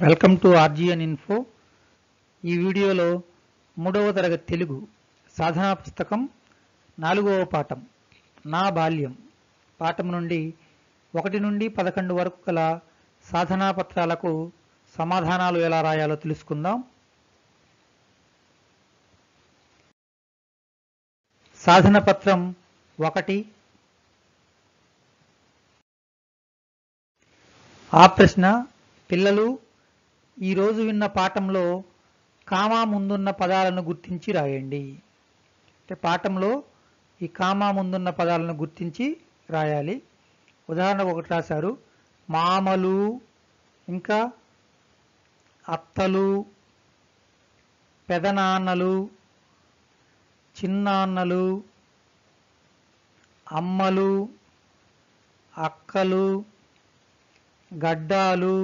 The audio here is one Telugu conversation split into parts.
వెల్కమ్ టు ఆర్జిఎన్ ఇన్ఫో ఈ వీడియోలో మూడవ తరగతి తెలుగు సాధనా పుస్తకం నాలుగవ పాఠం నా బాల్యం పాఠం నుండి ఒకటి నుండి పదకొండు వరకు గల సాధనా పత్రాలకు సమాధానాలు ఎలా రాయాలో తెలుసుకుందాం సాధన పత్రం ఒకటి ఆ ప్రశ్న పిల్లలు ఈరోజు విన్న పాఠంలో కామా ముందున్న పదాలను గుర్తించి రాయండి అంటే పాఠంలో ఈ కామా ముందున్న పదాలను గుర్తించి రాయాలి ఉదాహరణకు ఒకటి రాశారు మామలు ఇంకా అత్తలు పెదనాన్నలు చిన్నాన్నలు అమ్మలు అక్కలు గడ్డాలు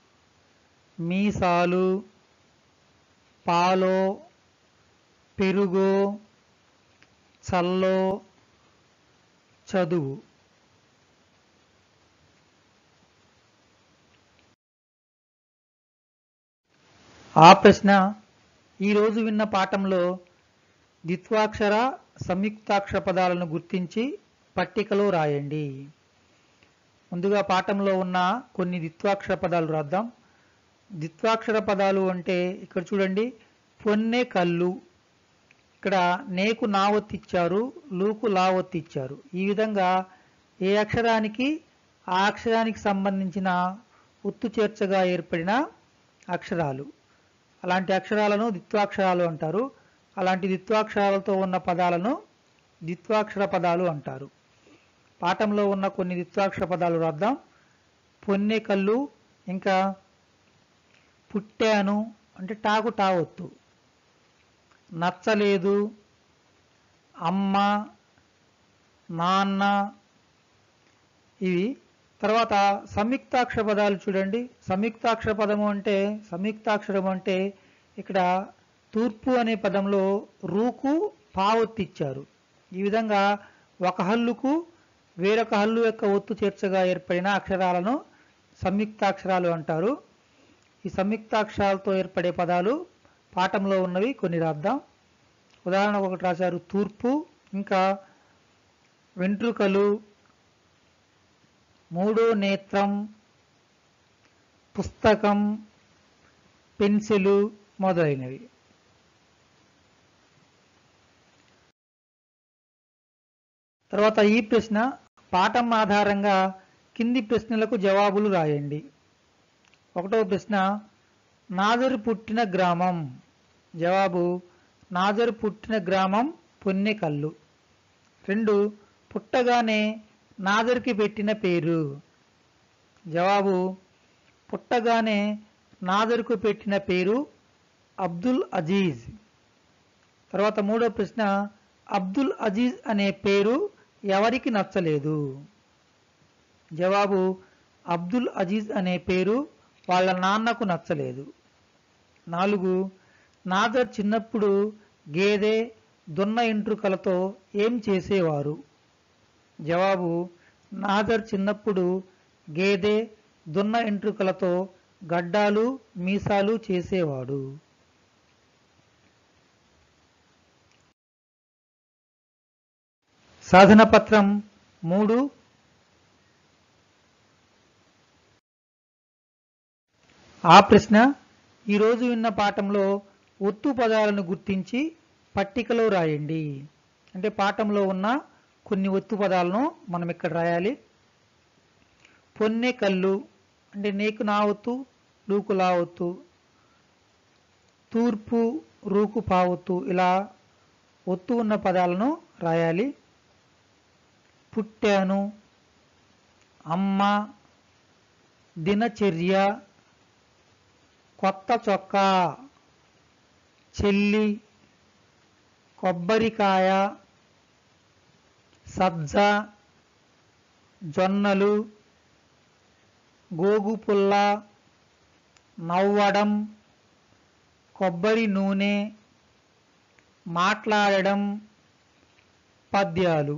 మీసాలు పాలో పెరుగో చల్లో చదువు ఆ ప్రశ్న ఈరోజు విన్న పాఠంలో ద్విత్వాక్షర సంయుక్తాక్షర పదాలను గుర్తించి పట్టికలో రాయండి ముందుగా పాఠంలో ఉన్న కొన్ని ద్విత్వాక్షర పదాలు రాద్దాం ద్విత్వాక్షర పదాలు అంటే ఇక్కడ చూడండి పొన్నె కళ్ళు ఇక్కడ నేకు నా ఒత్తి ఇచ్చారు లూకు లా ఒత్తి ఇచ్చారు ఈ విధంగా ఏ అక్షరానికి ఆ అక్షరానికి సంబంధించిన ఒత్తు చేర్చగా ఏర్పడిన అక్షరాలు అలాంటి అక్షరాలను ద్విత్వాక్షరాలు అంటారు అలాంటి ద్విత్వాక్షరాలతో ఉన్న పదాలను ద్విత్వాక్షర పదాలు అంటారు పాఠంలో ఉన్న కొన్ని ద్విత్వాక్షర పదాలు రాద్దాం పొన్నె కళ్ళు ఇంకా పుట్టాను అంటే టాకు టావొత్తు నచ్చలేదు అమ్మ నాన్న ఇవి తర్వాత సంయుక్తాక్షర పదాలు చూడండి సంయుక్తాక్షర పదము అంటే సంయుక్తాక్షరం అంటే ఇక్కడ తూర్పు అనే పదంలో రూకు పావొత్తి ఇచ్చారు ఈ విధంగా ఒక హల్లుకు వేరొక హల్లు యొక్క ఒత్తు చేర్చగా ఏర్పడిన అక్షరాలను సంయుక్తాక్షరాలు అంటారు ఈ సంయుక్తాక్షరాలతో ఏర్పడే పదాలు పాఠంలో ఉన్నవి కొన్ని రాద్దాం ఉదాహరణకు ఒకటి రాశారు తూర్పు ఇంకా వెంట్రుకలు మూడో నేత్రం పుస్తకం పెన్సిలు మొదలైనవి తర్వాత ఈ ప్రశ్న పాఠం ఆధారంగా కింది ప్రశ్నలకు జవాబులు రాయండి ఒకటో ప్రశ్న నాజరు పుట్టిన గ్రామం జవాబు నాజరు పుట్టిన గ్రామం పొన్నెకల్లు రెండు పుట్టగానే నాజర్కి పెట్టిన పేరు జవాబు పుట్టగానే నాజర్కు పెట్టిన పేరు అబ్దుల్ అజీజ్ తర్వాత మూడో ప్రశ్న అబ్దుల్ అజీజ్ అనే పేరు ఎవరికి నచ్చలేదు జవాబు అబ్దుల్ అజీజ్ అనే పేరు వాళ్ళ నాన్నకు నచ్చలేదు నాలుగు నాజర్ చిన్నప్పుడు గేదె దున్న ఎంట్రుకలతో ఏం చేసేవారు జవాబు నాజర్ చిన్నప్పుడు గేదె దున్న ఎంట్రుకలతో గడ్డాలు మీసాలు చేసేవాడు సాధన పత్రం మూడు ఆ ప్రశ్న ఈరోజు విన్న పాఠంలో ఒత్తు పదాలను గుర్తించి పట్టికలో రాయండి అంటే పాఠంలో ఉన్న కొన్ని ఒత్తు పదాలను మనం ఇక్కడ రాయాలి పొన్నె కళ్ళు అంటే నీకు నా ఒత్తు లూకు లా ఒత్తు తూర్పు రూకు పావొత్తు ఇలా ఒత్తు ఉన్న పదాలను రాయాలి పుట్టాను అమ్మ దినచర్య కొత్త చొక్కా చెల్లి కొబ్బరికాయ సజ్జ జొన్నలు గోగు పుల్ల నవ్వడం కొబ్బరి నూనె మాట్లాడడం పద్యాలు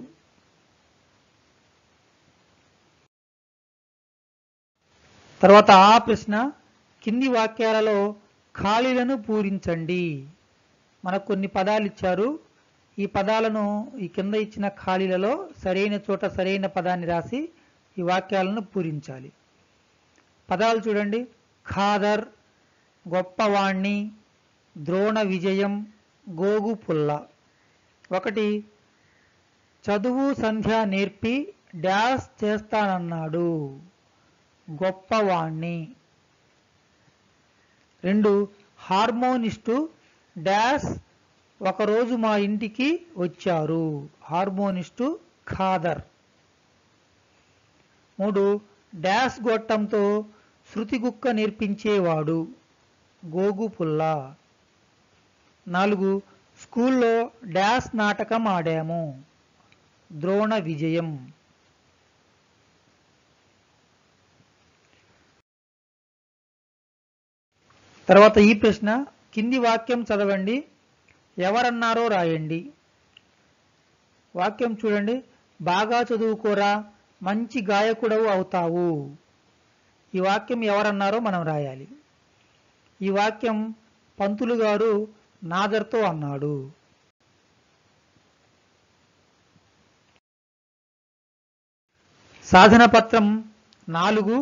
తర్వాత ఆ ప్రశ్న కింది వాక్యాలలో ఖాళీలను పూరించండి మనకు కొన్ని పదాలు ఇచ్చారు ఈ పదాలను ఈ కింద ఇచ్చిన ఖాళీలలో సరైన చోట సరైన పదాన్ని రాసి ఈ వాక్యాలను పూరించాలి పదాలు చూడండి ఖాదర్ గొప్పవాణ్ణి ద్రోణ విజయం గోగు పుల్ల ఒకటి చదువు సంధ్య నేర్పి డాష్ చేస్తానన్నాడు గొప్పవాణ్ణి రెండు హార్మోనిస్టు డాష్ ఒకరోజు మా ఇంటికి వచ్చారు హార్మోనిస్టు ఖాదర్ మూడు డాష్ గొట్టంతో శృతి గుక్క నేర్పించేవాడు గోగు పుల్ల నాలుగు స్కూల్లో డాష్ నాటకం ఆడాము ద్రోణ విజయం తర్వాత ఈ ప్రశ్న కింది వాక్యం చదవండి ఎవరన్నారో రాయండి వాక్యం చూడండి బాగా చదువుకోరా మంచి గాయకుడవు అవుతావు ఈ వాక్యం ఎవరన్నారో మనం రాయాలి ఈ వాక్యం పంతులు గారు నాదర్తో అన్నాడు సాధన పత్రం నాలుగు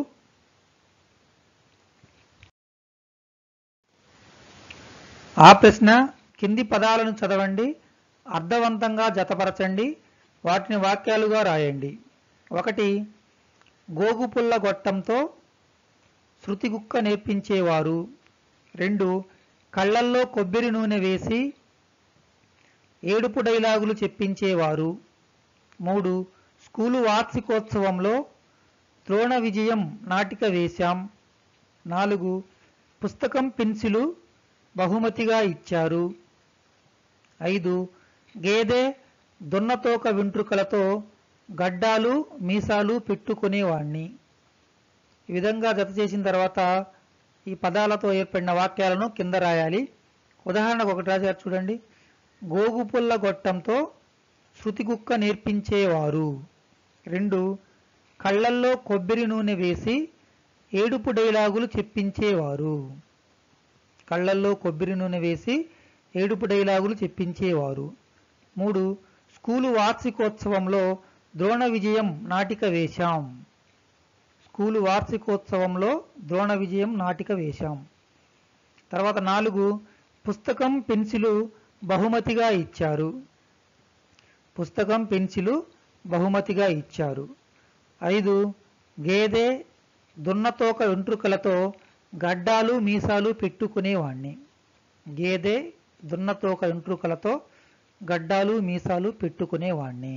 ఆ ప్రశ్న కింది పదాలను చదవండి అర్థవంతంగా జతపరచండి వాటిని వాక్యాలుగా రాయండి ఒకటి గోగుపుల్ల గొట్టంతో శృతి గుక్క నేర్పించేవారు రెండు కళ్ళల్లో కొబ్బరి నూనె వేసి ఏడుపు డైలాగులు చెప్పించేవారు మూడు స్కూలు వార్షికోత్సవంలో ద్రోణ విజయం నాటిక వేశాం నాలుగు పుస్తకం పెన్సిలు బహుమతిగా ఇచ్చారు ఐదు గేదె దున్నతోక వెంట్రుకలతో గడ్డాలు మీసాలు పెట్టుకునేవాణ్ణి ఈ విధంగా జత చేసిన తర్వాత ఈ పదాలతో ఏర్పడిన వాక్యాలను కింద రాయాలి ఉదాహరణకు ఒకటి రాశారు చూడండి గోగుపుల్ల గొట్టంతో శృతి కుక్క నేర్పించేవారు రెండు కళ్ళల్లో కొబ్బరి నూనె వేసి ఏడుపు డైలాగులు చెప్పించేవారు కళ్ళల్లో కొబ్బరి నూనె వేసి ఏడుపు డైలాగులు చెప్పించేవారు మూడు స్కూలు వార్షికోత్సవంలో ద్రోణ విజయం నాటిక వేశాం స్కూలు వార్షికోత్సవంలో ద్రోణ విజయం నాటిక వేశాం తర్వాత నాలుగు పుస్తకం పెన్సిలు బహుమతిగా ఇచ్చారు పుస్తకం పెన్సిలు బహుమతిగా ఇచ్చారు ఐదు గేదె దున్నతోక వెంట్రుకలతో గడ్డాలు మీసాలు పెట్టుకునేవాణ్ణి గేదె దున్నతోక వెంట్రుకలతో గడ్డాలు మీసాలు పెట్టుకునేవాణ్ణి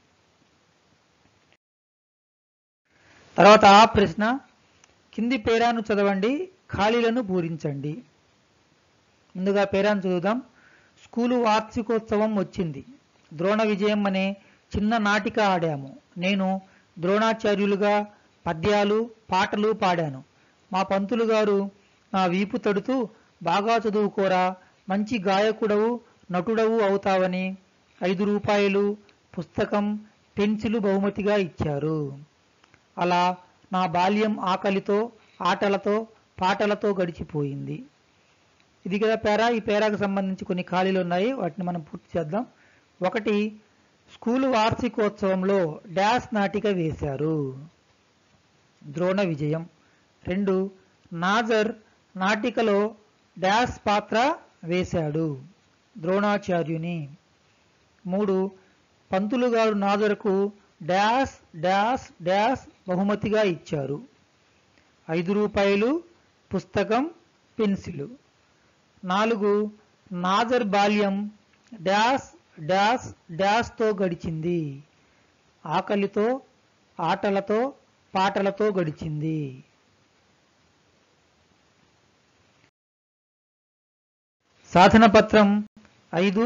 తర్వాత ఆ ప్రశ్న కింది పేరాను చదవండి ఖాళీలను పూరించండి ముందుగా పేరాను చదువుదాం స్కూలు వార్షికోత్సవం వచ్చింది ద్రోణ విజయం అనే చిన్న నాటిక ఆడాము నేను ద్రోణాచార్యులుగా పద్యాలు పాటలు పాడాను మా పంతులు గారు నా వీపు తడుతూ బాగా చదువుకోరా మంచి గాయకుడవు నటుడవు అవుతావని ఐదు రూపాయలు పుస్తకం పెన్సిలు బహుమతిగా ఇచ్చారు అలా నా బాల్యం ఆకలితో ఆటలతో పాటలతో గడిచిపోయింది ఇది కదా పేరా ఈ పేరాకు సంబంధించి కొన్ని ఖాళీలు ఉన్నాయి వాటిని మనం పూర్తి చేద్దాం ఒకటి స్కూలు వార్షికోత్సవంలో డాష్ నాటిక వేశారు ద్రోణ విజయం రెండు నాజర్ నాటికలో డాష్ పాత్ర వేశాడు ద్రోణాచార్యుని మూడు పంతులు గారు నాజర్కు డాష్ డాష్ డాష్ బహుమతిగా ఇచ్చారు ఐదు రూపాయలు పుస్తకం పెన్సిలు నాలుగు నాజర్ బాల్యం డాష్ డాష్ డాష్తో గడిచింది ఆకలితో ఆటలతో పాటలతో గడిచింది సాధన పత్రం ఐదు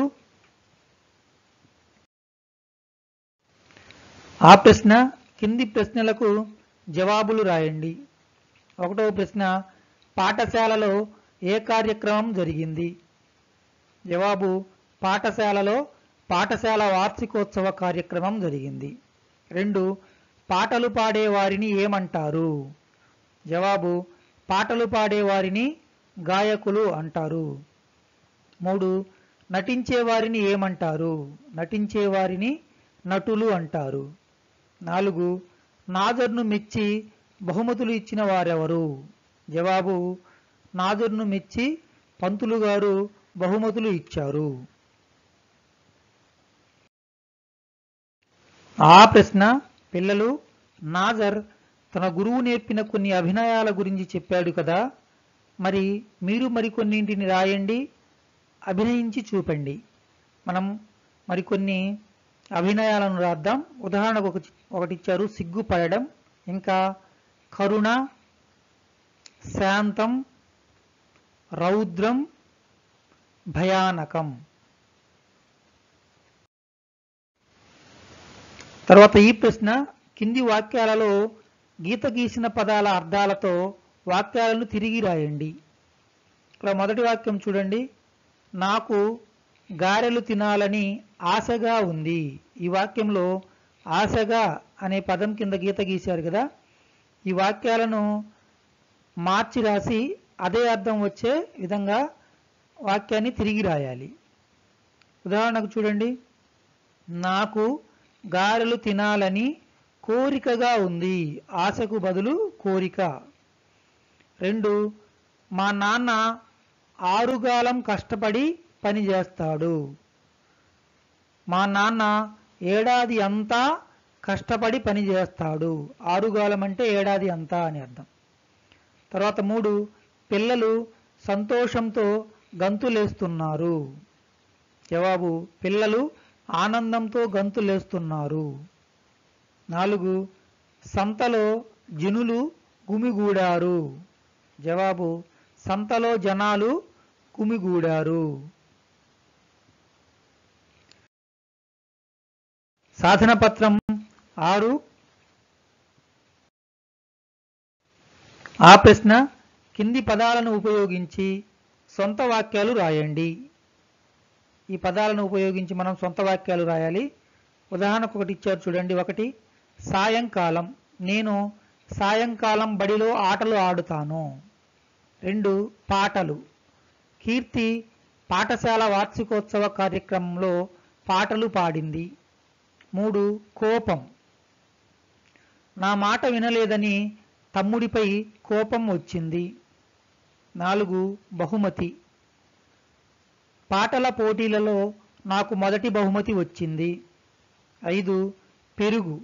ఆ ప్రశ్న కింది ప్రశ్నలకు జవాబులు రాయండి ఒకటవ ప్రశ్న పాఠశాలలో ఏ కార్యక్రమం జరిగింది జవాబు పాఠశాలలో పాఠశాల వార్షికోత్సవ కార్యక్రమం జరిగింది రెండు పాటలు పాడే వారిని ఏమంటారు జవాబు పాటలు పాడేవారిని గాయకులు అంటారు మూడు నటించేవారిని ఏమంటారు నటించేవారిని నటులు అంటారు నాలుగు నాజర్ను మెచ్చి బహుమతులు ఇచ్చిన వారెవరు జవాబు నాజర్ను మెచ్చి పంతులు గారు బహుమతులు ఇచ్చారు ఆ ప్రశ్న పిల్లలు నాజర్ తన గురువు నేర్పిన కొన్ని అభినయాల గురించి చెప్పాడు కదా మరి మీరు మరికొన్నింటిని రాయండి అభినయించి చూపండి మనం మరికొన్ని అభినయాలను రాద్దాం ఉదాహరణకు ఒక ఒకటి ఇచ్చారు సిగ్గుపడడం ఇంకా కరుణ శాంతం రౌద్రం భయానకం తర్వాత ఈ ప్రశ్న కింది వాక్యాలలో గీత గీసిన పదాల అర్థాలతో వాక్యాలను తిరిగి రాయండి ఇక్కడ మొదటి వాక్యం చూడండి నాకు గారెలు తినాలని ఆశగా ఉంది ఈ వాక్యంలో ఆశగా అనే పదం కింద గీత గీశారు కదా ఈ వాక్యాలను మార్చి రాసి అదే అర్థం వచ్చే విధంగా వాక్యాన్ని తిరిగి రాయాలి ఉదాహరణకు చూడండి నాకు గారెలు తినాలని కోరికగా ఉంది ఆశకు బదులు కోరిక రెండు మా నాన్న ఆరుగాలం కష్టపడి పని చేస్తాడు మా నాన్న ఏడాది అంతా కష్టపడి పని చేస్తాడు ఆరుగాలం అంటే ఏడాది అంతా అని అర్థం తర్వాత మూడు పిల్లలు సంతోషంతో గంతులేస్తున్నారు జవాబు పిల్లలు ఆనందంతో గంతులేస్తున్నారు నాలుగు సంతలో జనులు గుమిగూడారు జవాబు సంతలో జనాలు గుమిగూడారు సాధన పత్రం ఆరు ఆ ప్రశ్న కింది పదాలను ఉపయోగించి సొంత వాక్యాలు రాయండి ఈ పదాలను ఉపయోగించి మనం సొంత వాక్యాలు రాయాలి ఉదాహరణకు ఒకటి ఇచ్చారు చూడండి ఒకటి సాయంకాలం నేను సాయంకాలం బడిలో ఆటలు ఆడుతాను రెండు పాటలు కీర్తి పాఠశాల వార్షికోత్సవ కార్యక్రమంలో పాటలు పాడింది మూడు కోపం నా మాట వినలేదని తమ్ముడిపై కోపం వచ్చింది నాలుగు బహుమతి పాటల పోటీలలో నాకు మొదటి బహుమతి వచ్చింది ఐదు పెరుగు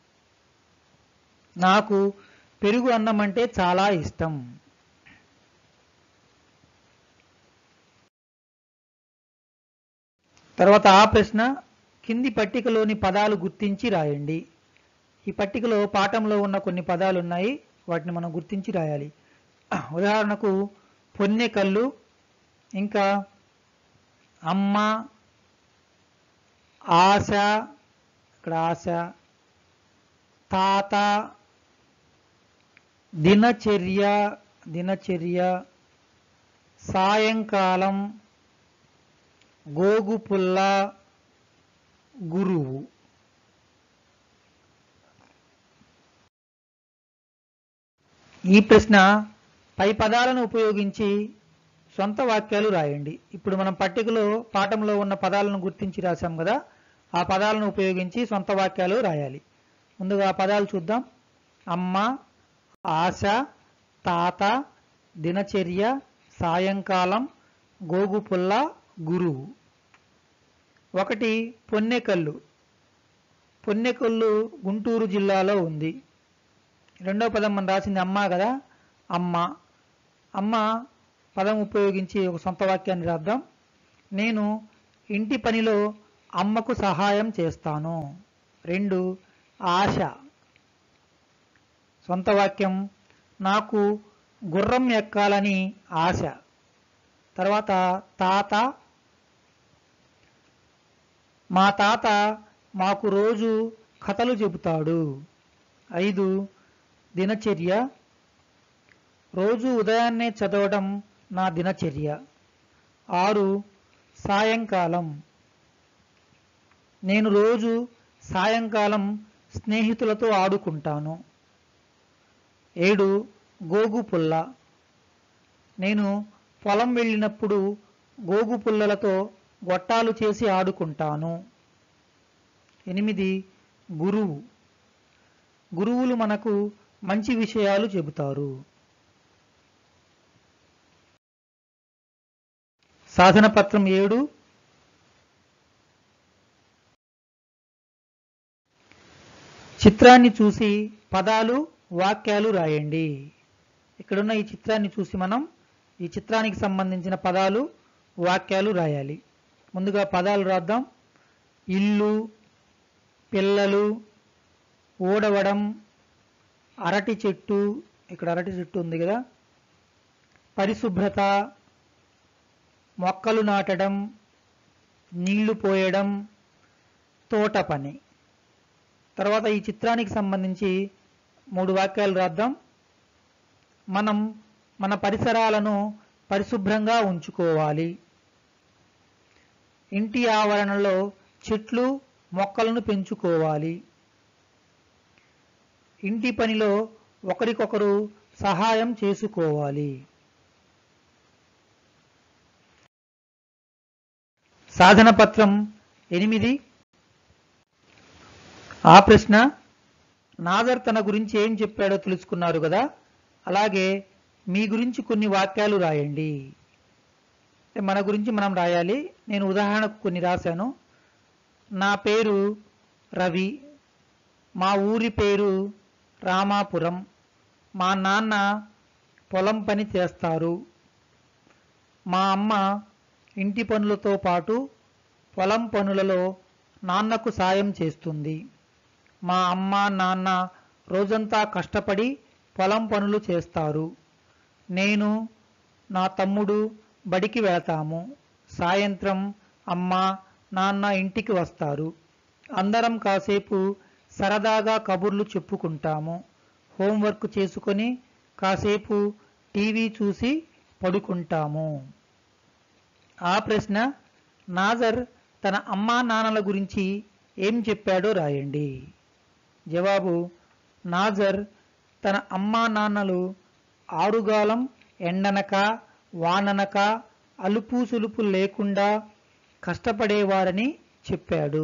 నాకు పెరుగు అన్నం అంటే చాలా ఇష్టం తర్వాత ఆ ప్రశ్న కింది పట్టికలోని పదాలు గుర్తించి రాయండి ఈ పట్టికలో పాఠంలో ఉన్న కొన్ని పదాలు ఉన్నాయి వాటిని మనం గుర్తించి రాయాలి ఉదాహరణకు పొన్నె కళ్ళు ఇంకా అమ్మ ఆశ ఇక్కడ ఆశ తాత దినచర్య దినచర్య సాయంకాలం గోగుపుల్ల గురువు ఈ ప్రశ్న పై పదాలను ఉపయోగించి సొంత వాక్యాలు రాయండి ఇప్పుడు మనం పట్టికలో పాఠంలో ఉన్న పదాలను గుర్తించి రాశాం కదా ఆ పదాలను ఉపయోగించి సొంత వాక్యాలు రాయాలి ముందుగా ఆ పదాలు చూద్దాం అమ్మ ఆశ తాత దినచర్య సాయంకాలం గోగుపుల్ల గురువు ఒకటి పొన్నెకల్లు పొన్నెకల్లు గుంటూరు జిల్లాలో ఉంది రెండో పదం మనం రాసింది అమ్మ కదా అమ్మ అమ్మ పదం ఉపయోగించి ఒక సొంత వాక్యాన్ని రాద్దాం నేను ఇంటి పనిలో అమ్మకు సహాయం చేస్తాను రెండు ఆశ సొంత వాక్యం నాకు గుర్రం ఎక్కాలని ఆశ తర్వాత తాత మా తాత మాకు రోజు కథలు చెబుతాడు ఐదు దినచర్య రోజు ఉదయాన్నే చదవడం నా దినచర్య ఆరు సాయంకాలం నేను రోజు సాయంకాలం స్నేహితులతో ఆడుకుంటాను ఏడు గోగు పుల్ల నేను పొలం వెళ్ళినప్పుడు గోగు పుల్లలతో గొట్టాలు చేసి ఆడుకుంటాను ఎనిమిది గురువు గురువులు మనకు మంచి విషయాలు చెబుతారు సాధన పత్రం ఏడు చిత్రాన్ని చూసి పదాలు వాక్యాలు రాయండి ఇక్కడున్న ఈ చిత్రాన్ని చూసి మనం ఈ చిత్రానికి సంబంధించిన పదాలు వాక్యాలు రాయాలి ముందుగా పదాలు రాద్దాం ఇల్లు పిల్లలు ఓడవడం అరటి చెట్టు ఇక్కడ అరటి చెట్టు ఉంది కదా పరిశుభ్రత మొక్కలు నాటడం నీళ్లు పోయడం తోట పని తర్వాత ఈ చిత్రానికి సంబంధించి మూడు వాక్యాలు రాద్దాం మనం మన పరిసరాలను పరిశుభ్రంగా ఉంచుకోవాలి ఇంటి ఆవరణలో చెట్లు మొక్కలను పెంచుకోవాలి ఇంటి పనిలో ఒకరికొకరు సహాయం చేసుకోవాలి సాధన పత్రం ఎనిమిది ఆ ప్రశ్న నాదర్ తన గురించి ఏం చెప్పాడో తెలుసుకున్నారు కదా అలాగే మీ గురించి కొన్ని వాక్యాలు రాయండి అంటే మన గురించి మనం రాయాలి నేను ఉదాహరణకు కొన్ని రాశాను నా పేరు రవి మా ఊరి పేరు రామాపురం మా నాన్న పొలం పని చేస్తారు మా అమ్మ ఇంటి పనులతో పాటు పొలం పనులలో నాన్నకు సాయం చేస్తుంది మా అమ్మ నాన్న రోజంతా కష్టపడి పొలం పనులు చేస్తారు నేను నా తమ్ముడు బడికి వెళతాము సాయంత్రం అమ్మ నాన్న ఇంటికి వస్తారు అందరం కాసేపు సరదాగా కబుర్లు చెప్పుకుంటాము హోంవర్క్ చేసుకొని కాసేపు టీవీ చూసి పడుకుంటాము ఆ ప్రశ్న నాజర్ తన అమ్మా నాన్నల గురించి ఏం చెప్పాడో రాయండి జవాబు నాజర్ తన అమ్మా నాన్నలు ఆరుగాలం ఎండనక వాననక అలుపు సులుపు లేకుండా కష్టపడేవారని చెప్పాడు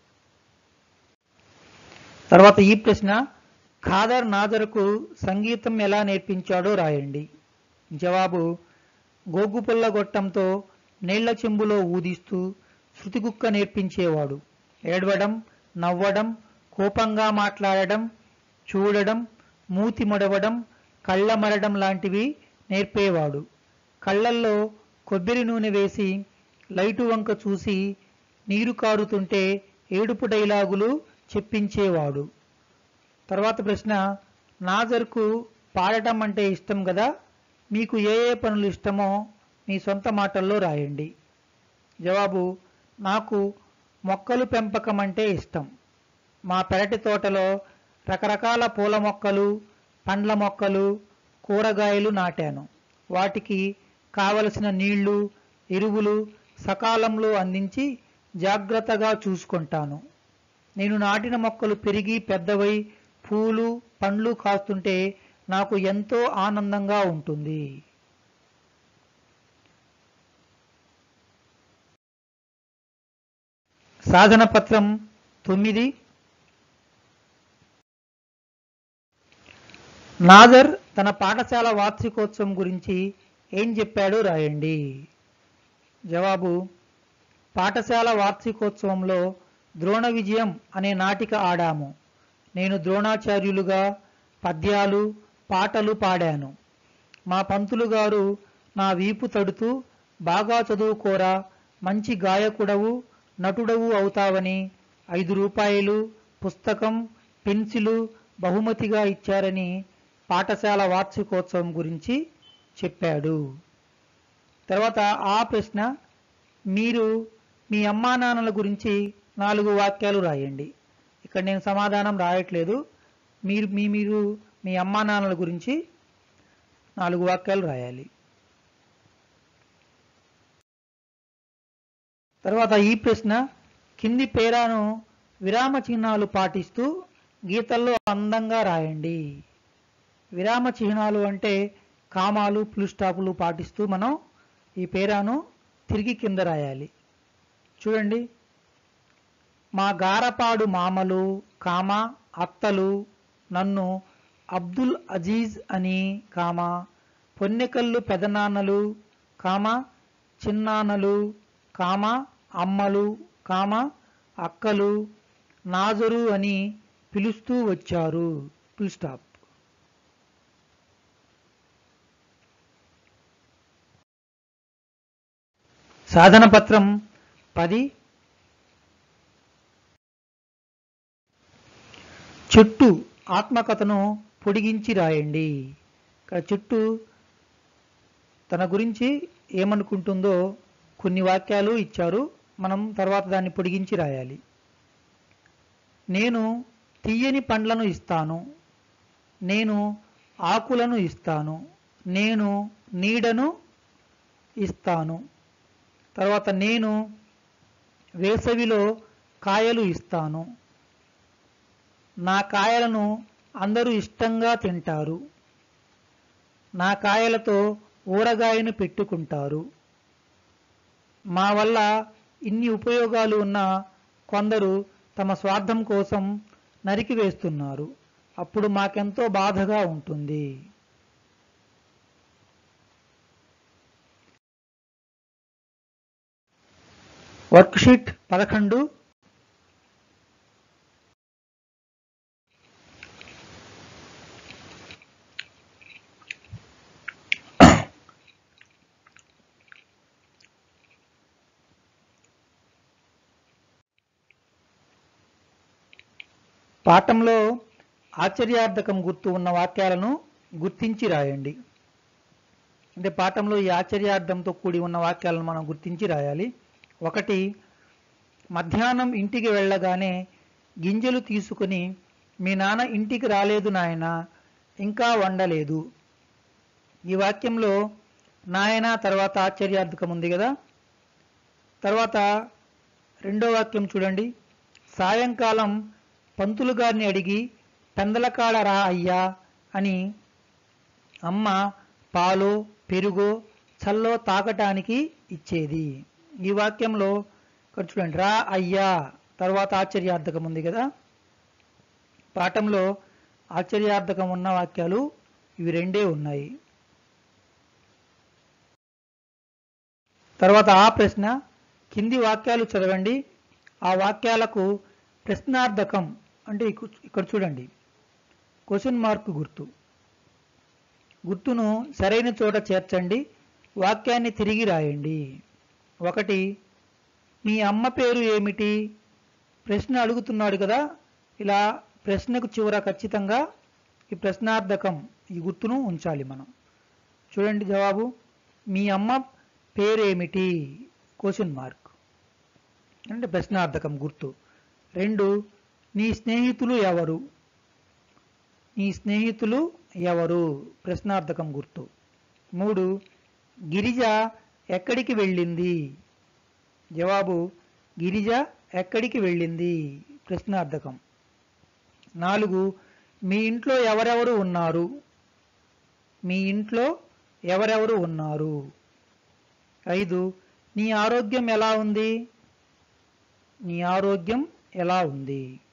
తర్వాత ఈ ప్రశ్న ఖాదర్ నాజర్కు సంగీతం ఎలా నేర్పించాడో రాయండి జవాబు గోగుపుల్ల గొట్టంతో నీళ్ల చెంబులో ఊదిస్తూ శృతిగుక్క నేర్పించేవాడు ఏడవడం నవ్వడం కోపంగా మాట్లాడడం చూడడం మూతి మడవడం కళ్ళ మరడం లాంటివి నేర్పేవాడు కళ్ళల్లో కొబ్బరి నూనె వేసి లైటు వంక చూసి నీరు కారుతుంటే ఏడుపు డైలాగులు చెప్పించేవాడు తర్వాత ప్రశ్న నాజర్కు పాడటం అంటే ఇష్టం కదా మీకు ఏ ఏ పనులు ఇష్టమో మీ సొంత మాటల్లో రాయండి జవాబు నాకు మొక్కలు పెంపకం అంటే ఇష్టం మా పెరటి తోటలో రకరకాల పూల మొక్కలు పండ్ల మొక్కలు కూరగాయలు నాటాను వాటికి కావలసిన నీళ్లు ఎరువులు సకాలంలో అందించి జాగ్రత్తగా చూసుకుంటాను నేను నాటిన మొక్కలు పెరిగి పెద్దవై పూలు పండ్లు కాస్తుంటే నాకు ఎంతో ఆనందంగా ఉంటుంది సాధన పత్రం తొమ్మిది నాదర్ తన పాఠశాల వార్షికోత్సవం గురించి ఏం చెప్పాడో రాయండి జవాబు పాఠశాల వార్షికోత్సవంలో ద్రోణ విజయం అనే నాటిక ఆడాము నేను ద్రోణాచార్యులుగా పద్యాలు పాటలు పాడాను మా పంతులు గారు నా వీపు తడుతూ బాగా చదువుకోరా మంచి గాయకుడవు నటుడవు అవుతావని ఐదు రూపాయలు పుస్తకం పెన్సిలు బహుమతిగా ఇచ్చారని పాఠశాల వార్షికోత్సవం గురించి చెప్పాడు తర్వాత ఆ ప్రశ్న మీరు మీ అమ్మా నాన్నల గురించి నాలుగు వాక్యాలు రాయండి ఇక్కడ నేను సమాధానం రాయట్లేదు మీరు మీ మీరు మీ అమ్మా నాన్నల గురించి నాలుగు వాక్యాలు రాయాలి తర్వాత ఈ ప్రశ్న కింది పేరాను విరామ చిహ్నాలు పాటిస్తూ గీతల్లో అందంగా రాయండి విరామ చిహ్నాలు అంటే కామాలు ఫుల్ స్టాపులు పాటిస్తూ మనం ఈ పేరాను తిరిగి కింద రాయాలి చూడండి మా గారపాడు మామలు కామ అత్తలు నన్ను అబ్దుల్ అజీజ్ అని కామ పొన్నెకల్లు పెదనాన్నలు కామ చిన్నాన్నలు కామ అమ్మలు కామ అక్కలు నాజరు అని పిలుస్తూ వచ్చారు ఫుల్ స్టాప్ సాధన పత్రం పది చుట్టూ ఆత్మకథను పొడిగించి రాయండి ఇక్కడ చుట్టూ తన గురించి ఏమనుకుంటుందో కొన్ని వాక్యాలు ఇచ్చారు మనం తర్వాత దాన్ని పొడిగించి రాయాలి నేను తీయని పండ్లను ఇస్తాను నేను ఆకులను ఇస్తాను నేను నీడను ఇస్తాను తర్వాత నేను వేసవిలో కాయలు ఇస్తాను నా కాయలను అందరూ ఇష్టంగా తింటారు నా కాయలతో ఊరగాయను పెట్టుకుంటారు మా వల్ల ఇన్ని ఉపయోగాలు ఉన్న కొందరు తమ స్వార్థం కోసం నరికివేస్తున్నారు అప్పుడు మాకెంతో బాధగా ఉంటుంది వర్క్షీట్ పదకొండు పాఠంలో ఆశ్చర్యార్థకం గుర్తు ఉన్న వాక్యాలను గుర్తించి రాయండి అంటే పాఠంలో ఈ ఆశ్చర్యార్థంతో కూడి ఉన్న వాక్యాలను మనం గుర్తించి రాయాలి ఒకటి మధ్యాహ్నం ఇంటికి వెళ్ళగానే గింజలు తీసుకుని మీ నాన్న ఇంటికి రాలేదు నాయన ఇంకా వండలేదు ఈ వాక్యంలో నాయన తర్వాత ఆశ్చర్యార్థకం ఉంది కదా తర్వాత రెండో వాక్యం చూడండి సాయంకాలం పంతులు గారిని అడిగి పెందలకాడ రా అయ్యా అని అమ్మ పాలు పెరుగో చల్లో తాగటానికి ఇచ్చేది ఈ వాక్యంలో ఇక్కడ చూడండి రా అయ్యా తర్వాత ఆశ్చర్యార్థకం ఉంది కదా పాఠంలో ఆశ్చర్యార్థకం ఉన్న వాక్యాలు ఇవి రెండే ఉన్నాయి తర్వాత ఆ ప్రశ్న కింది వాక్యాలు చదవండి ఆ వాక్యాలకు ప్రశ్నార్థకం అంటే ఇకు- ఇక్కడ చూడండి క్వశ్చన్ మార్క్ గుర్తు గుర్తును సరైన చోట చేర్చండి వాక్యాన్ని తిరిగి రాయండి ఒకటి మీ అమ్మ పేరు ఏమిటి ప్రశ్న అడుగుతున్నాడు కదా ఇలా ప్రశ్నకు చివర ఖచ్చితంగా ఈ ప్రశ్నార్థకం ఈ గుర్తును ఉంచాలి మనం చూడండి జవాబు మీ అమ్మ పేరేమిటి క్వశ్చన్ మార్క్ అంటే ప్రశ్నార్థకం గుర్తు రెండు నీ స్నేహితులు ఎవరు నీ స్నేహితులు ఎవరు ప్రశ్నార్థకం గుర్తు మూడు గిరిజ ఎక్కడికి వెళ్ళింది జవాబు గిరిజ ఎక్కడికి వెళ్ళింది ప్రశ్నార్థకం నాలుగు మీ ఇంట్లో ఎవరెవరు ఉన్నారు మీ ఇంట్లో ఎవరెవరు ఉన్నారు ఐదు నీ ఆరోగ్యం ఎలా ఉంది నీ ఆరోగ్యం ఎలా ఉంది